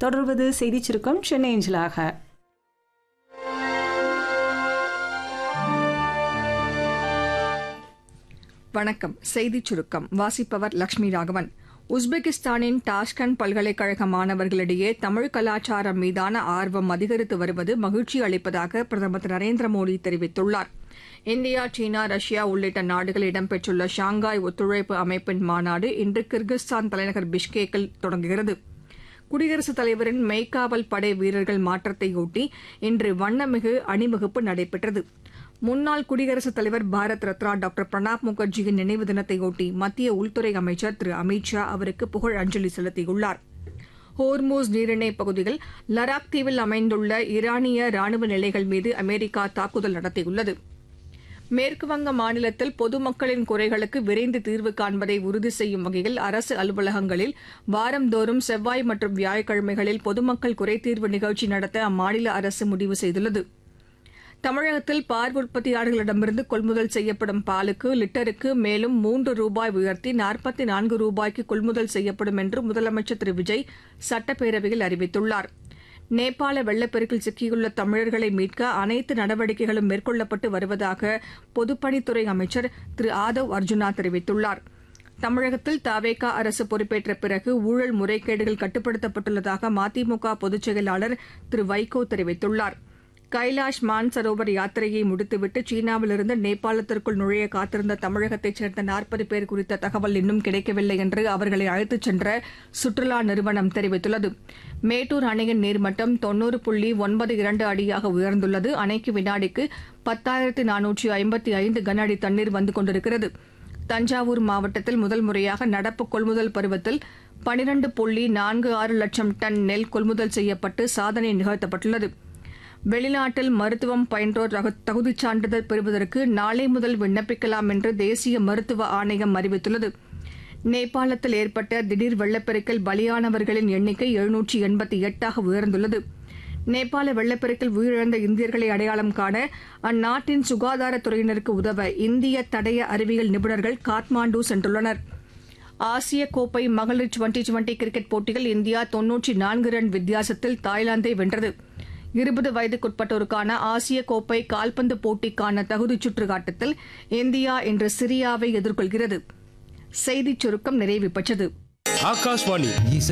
தொடர்வது செய்திச் சுருக்கம் சென்னை அஞ்சலாக வணக்கம் செய்திச் சுருக்கம் வாசிப்பவர் லட்சுமி ராகவன் உஸ்பெகிஸ்தானின் டாஷ்கண்ட் பல்கலைக்கழக மாணவர்களிடையே தமிழ் கலாச்சாரம் மீதான ஆர்வம் அதிகரித்து வருவது மகிழ்ச்சி அளிப்பதாக பிரதமர் திரு நரேந்திர மோடி தெரிவித்துள்ளார் இந்தியா சீனா ரஷ்யா உள்ளிட்ட நாடுகள் இடம்பெற்றுள்ள ஷாங்காய் ஒத்துழைப்பு அமைப்பின் மாநாடு இன்று கிர்கிஸ்தான் தலைநகர் பிஷ்கேக்கில் தொடங்குகிறது குடியரசுத் தலைவரின் மெய்க்காவல் படை வீரர்கள் மாற்றத்தையொட்டி இன்று வண்ணமிகு அணிவகுப்பு நடைபெற்றது முன்னாள் குடியரசுத் தலைவர் பாரத் ரத்னா டாக்டர் பிரணாப் முகர்ஜியின் நினைவு தினத்தையொட்டி மத்திய உள்துறை அமைச்சர் திரு அமித் ஷா அவருக்கு புகழ் அஞ்சலி செலுத்தியுள்ளார் ஹோர்மூஸ் நீரிணை பகுதியில் லடாக் தீவில் அமைந்துள்ள ஈரானிய ராணுவ நிலைகள் மீது அமெரிக்கா தாக்குதல் நடத்தியுள்ளது மேற்குவங்க மாநிலத்தில் பொதுமக்களின் குறைகளுக்கு விரைந்து தீர்வு காண்பதை உறுதி செய்யும் வகையில் அரசு அலுவலகங்களில் வாரந்தோறும் செவ்வாய் மற்றும் வியாழக்கிழமைகளில் பொதுமக்கள் குறைதீர்வு நிகழ்ச்சி நடத்த அம்மாநில அரசு முடிவு செய்துள்ளது தமிழகத்தில் பால் உற்பத்தியாளர்களிடமிருந்து கொள்முதல் செய்யப்படும் பாலுக்கு லிட்டருக்கு மேலும் மூன்று ரூபாய் உயர்த்தி நாற்பத்தி நான்கு ரூபாய்க்கு கொள்முதல் செய்யப்படும் என்று முதலமைச்சர் திரு விஜய் சட்டப்பேரவையில் அறிவித்துள்ளார் நேபாள வெள்ளப்பெருக்கில் சிக்கியுள்ள தமிழர்களை மீட்க அனைத்து நடவடிக்கைகளும் மேற்கொள்ளப்பட்டு வருவதாக பொதுப்பணித்துறை அமைச்சர் திரு ஆதவ் அர்ஜுனா தெரிவித்துள்ளார் தமிழகத்தில் தாவேகா அரசு பொறுப்பேற்ற பிறகு ஊழல் முறைகேடுகள் கட்டுப்படுத்தப்பட்டுள்ளதாக மதிமுக பொதுச் செயலாளர் திரு வைகோ தெரிவித்துள்ளாா் கைலாஷ் மான்சரோவர் யாத்திரையை முடித்துவிட்டு சீனாவிலிருந்து நேபாளத்திற்குள் நுழைய காத்திருந்த தமிழகத்தைச் சேர்ந்த நாற்பது பேர் குறித்த தகவல் இன்னும் கிடைக்கவில்லை என்று அவர்களை அழைத்துச் சென்ற சுற்றுலா நிறுவனம் தெரிவித்துள்ளது மேட்டூர் அணையின் நீர்மட்டம் தொன்னூறு புள்ளி ஒன்பது இரண்டு அடியாக உயர்ந்துள்ளது அணைக்கு வினாடிக்கு பத்தாயிரத்து நானூற்றி ஐம்பத்தி ஐந்து கன அடி தண்ணீர் வந்து கொண்டிருக்கிறது தஞ்சாவூர் மாவட்டத்தில் முதல் முறையாக நடப்பு கொள்முதல் பருவத்தில் பனிரண்டு புள்ளி நான்கு ஆறு லட்சம் டன் நெல் கொள்முதல் செய்யப்பட்டு சாதனை நிகழ்த்தப்பட்டுள்ளது வெளிநாட்டில் மருத்துவம் பயின்றோர் தகுதிச் சான்றிதழ் பெறுவதற்கு நாளை முதல் விண்ணப்பிக்கலாம் என்று தேசிய மருத்துவ ஆணையம் அறிவித்துள்ளது நேபாளத்தில் ஏற்பட்ட திடீர் வெள்ளப்பெருக்கில் பலியானவர்களின் எண்ணிக்கை எழுநூற்றி எண்பத்தி எட்டாக உயர்ந்துள்ளது நேபாள வெள்ளப்பெருக்கில் உயிரிழந்த இந்தியர்களை அடையாளம் காண அந்நாட்டின் சுகாதாரத்துறையினருக்கு உதவ இந்திய தடய அறிவியல் நிபுணர்கள் காத்மாண்டு சென்றுள்ளனா் ஆசிய கோப்பை மகளிர் டுவெண்டி டுவெண்டி கிரிக்கெட் போட்டியில் இந்தியா தொன்னூற்றி நான்கு ரன் வித்தியாசத்தில் தாய்லாந்தை வென்றது இருபது வயதுக்குட்பட்டோருக்கான ஆசிய கோப்பை கால்பந்து போட்டிக்கான தகுதிச் சுற்று ஆட்டத்தில் இந்தியா இன்று சிரியாவை எதிர்கொள்கிறது செய்திச் சுருக்கம் நிறைவு பெற்றது ஆகாஷ்வாணி இசை